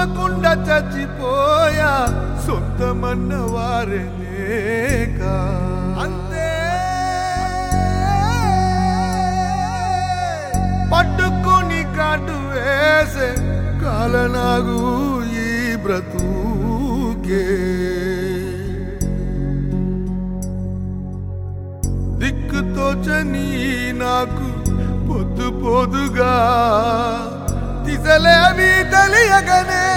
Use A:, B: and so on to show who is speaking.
A: చూడకుండా చచ్చిపోయా సొంతమన్న వారే లేక అంతే పట్టుకొని కాటు వేసే కాలనాగు ఈ బ్రతుకే దిక్కుతోచని నాకు పొద్దు పొదుగా దిశలేవి తెలియగనే